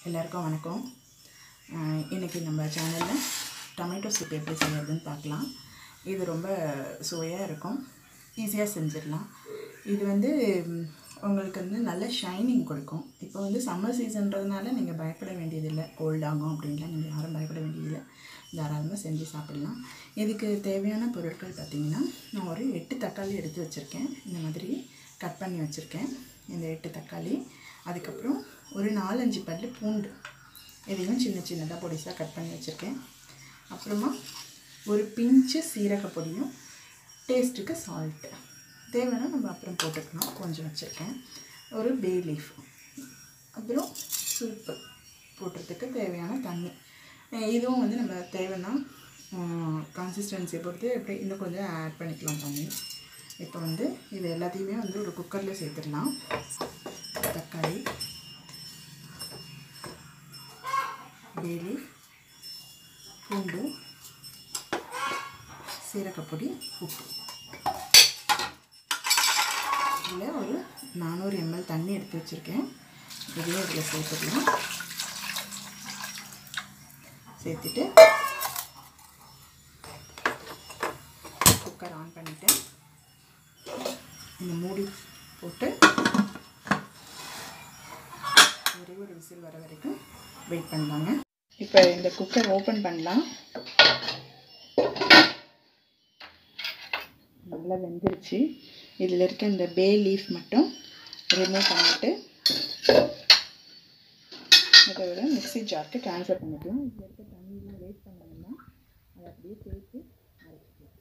எல்லாருக்கும் வணக்கம் அஹ் இன்னைக்கு நம்ம சேனலில் டொமேட்டோ சூப் எப்படி செய்யறதுன்னு பார்க்கலாம் இது ரொம்ப சுவையாக இருக்கும் ஈஸியாக செஞ்சிடலாம் இது வந்து ம், உங்களுக்கு வந்து நல்ல ஷைனிங் கொடுக்கும் இப்போ வந்து சம்மர் சீசன்றதுனால நீங்கள் பயப்பட வேண்டியதில்லை கோல்ட் ஆகும் அப்படின்லாம் நீங்கள் யாரும் பயப்பட வேண்டியதில்லை தாராளமாக செஞ்சு சாப்பிடலாம் இதுக்கு தேவையான பொருட்கள் பார்த்திங்கன்னா நான் ஒரு எட்டு தக்காளி எடுத்து வச்சுருக்கேன் இந்த மாதிரி கட் பண்ணி வச்சுருக்கேன் இந்த எட்டு தக்காளி அதுக்கப்புறம் ஒரு நாலஞ்சு பல்லு பூண்டு இதையும் சின்ன சின்னதாக பொடிசாக கட் பண்ணி வச்சுருக்கேன் அப்புறமா ஒரு பிஞ்சு சீரக பொடியும் டேஸ்ட்டுக்கு சால்ட்டு தேவைன்னா நம்ம அப்புறம் போட்டுக்கலாம் கொஞ்சம் வச்சுருக்கேன் ஒரு பே லீஃப் அப்புறம் சூப்பு போடுறதுக்கு தேவையான தண்ணி அஹ் இதுவும் வந்து நம்ம தேவைன்னா கன்சிஸ்டன்சியை பொறுத்து எப்படி இன்னும் கொஞ்சம் ஆட் பண்ணிக்கலாம் தண்ணி இப்போ வந்து இது எல்லாத்தையுமே வந்து ஒரு குக்கரில் சேர்த்துடலாம் தக்காளி பேலி பூண்டு சீரகப்பொடி உப்பு இதில் ஒரு நானூறு எம்எல் தண்ணி எடுத்து வச்சுருக்கேன் இதையும் இதில் சேர்த்துக்கலாம் சேர்த்துட்டு குக்கர் ஆன் பண்ணிவிட்டேன் இந்த மூடி போட்டு ஒரே ஒரு விசில் வர வரைக்கும் வெயிட் பண்ணலாங்க இப்போ இந்த குக்கர் ஓப்பன் பண்ணலாம் நல்லா வெந்துருச்சு இதில் இருக்க இந்த பே லீஃப் மட்டும் ரிமூவ் பண்ணிவிட்டு அதை விட மிக்ஸி ஜாருக்கு ட்ரான்ஸ்ஃபர் பண்ணிக்கலாம் இதில் இருக்க தண்ணியெலாம் வேஸ்ட் பண்ண வேண்டாம் அதை அப்படியே சேர்த்து அரைச்சிக்கலாம்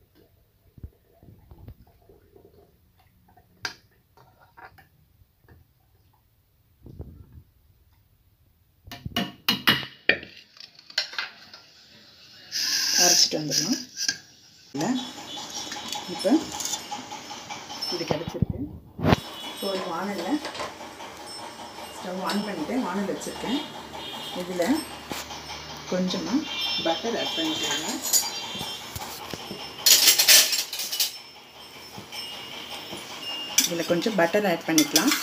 அரைச்சிட்டு வந்துடலாம் இல்லை இப்போ இது கிடச்சிருக்கு இப்போ ஒரு வானலில் ஸ்டவ் ஆன் பண்ணிவிட்டு வானல் வச்சுருக்கேன் இதில் கொஞ்சமாக பட்டர் ஆட் பண்ணிக்கலாங்க இதில் கொஞ்சம் பட்டர் ஆட் பண்ணிக்கலாம்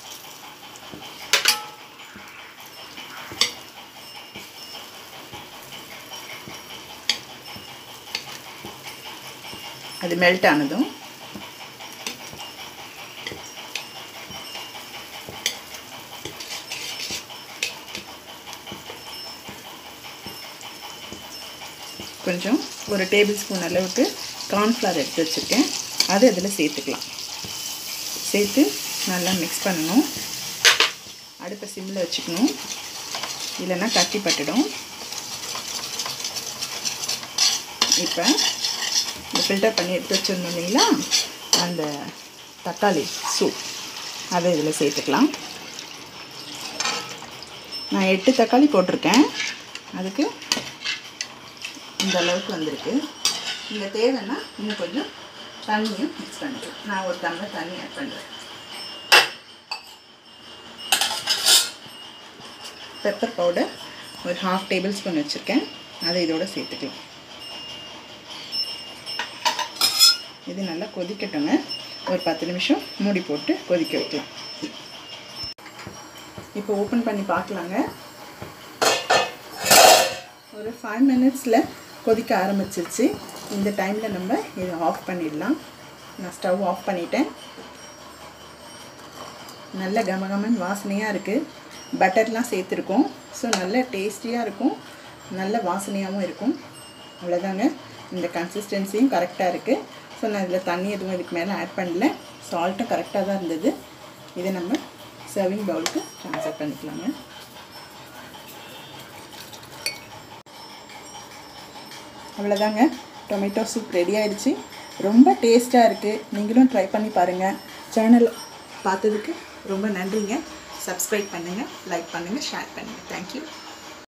அது மெல்ட் ஆனதும் கொஞ்சம் ஒரு டேபிள் ஸ்பூன் அளவுக்கு கார்ன்ஃப்ளவர் எடுத்து வச்சுருக்கேன் அது அதில் சேர்த்துக்கலாம் சேர்த்து நல்லா மிக்ஸ் பண்ணணும் அடுப்பை சிம்மில் வச்சுக்கணும் இல்லைன்னா கட்டி பட்டுடும் இப்போ இந்த ஃபில்டர் பண்ணி எடுத்து வச்சுருந்தோம் இல்லைங்களா அந்த தக்காளி சூப் அதை இதில் சேர்த்துக்கலாம் நான் எட்டு தக்காளி போட்டிருக்கேன் அதுக்கு இந்த அளவுக்கு வந்திருக்கு இங்கே தேவைன்னா இன்னும் கொஞ்சம் தண்ணியும் மிக்ஸ் பண்ணிக்கலாம் நான் ஒரு டம்ளர் தண்ணி ஆட் பண்ணுறேன் பெப்பர் பவுடர் ஒரு ஹாஃப் டேபிள் ஸ்பூன் வச்சுருக்கேன் அதை இதோட சேர்த்துக்கலாம் இது நல்லா கொதிக்கட்டுங்க ஒரு பத்து நிமிஷம் மூடி போட்டு கொதிக்க வைக்கலாம் இப்போ ஓப்பன் பண்ணி பார்க்கலாங்க ஒரு ஃபைவ் மினிட்ஸில் கொதிக்க ஆரம்பிச்சிருச்சு இந்த டைமில் நம்ம இதை ஆஃப் பண்ணிடலாம் நான் ஸ்டவ் ஆஃப் பண்ணிட்டேன் நல்ல கமகமன் வாசனையாக இருக்குது பட்டர்லாம் சேர்த்துருக்கோம் ஸோ நல்ல டேஸ்டியாக இருக்கும் நல்ல வாசனையாகவும் இருக்கும் அவ்வளோதாங்க இந்த கன்சிஸ்டன்சியும் கரெக்டாக இருக்குது ஸோ நான் இதில் தண்ணி எதுவும் இதுக்கு மேலே ஆட் பண்ணல சால்ட்டும் கரெக்டாக தான் இருந்தது இதை நம்ம சர்விங் பவுலுக்கு ட்ரான்ஸ்ஃபர் பண்ணிக்கலாங்க அவ்வளோதாங்க டொமேட்டோ சூப் ரெடி ஆயிடுச்சு ரொம்ப டேஸ்ட்டாக இருக்குது நீங்களும் ட்ரை பண்ணி பாருங்கள் சேனல் பார்த்ததுக்கு ரொம்ப நன்றிங்க சப்ஸ்கிரைப் பண்ணுங்கள் லைக் பண்ணுங்கள் ஷேர் பண்ணுங்கள் தேங்க்யூ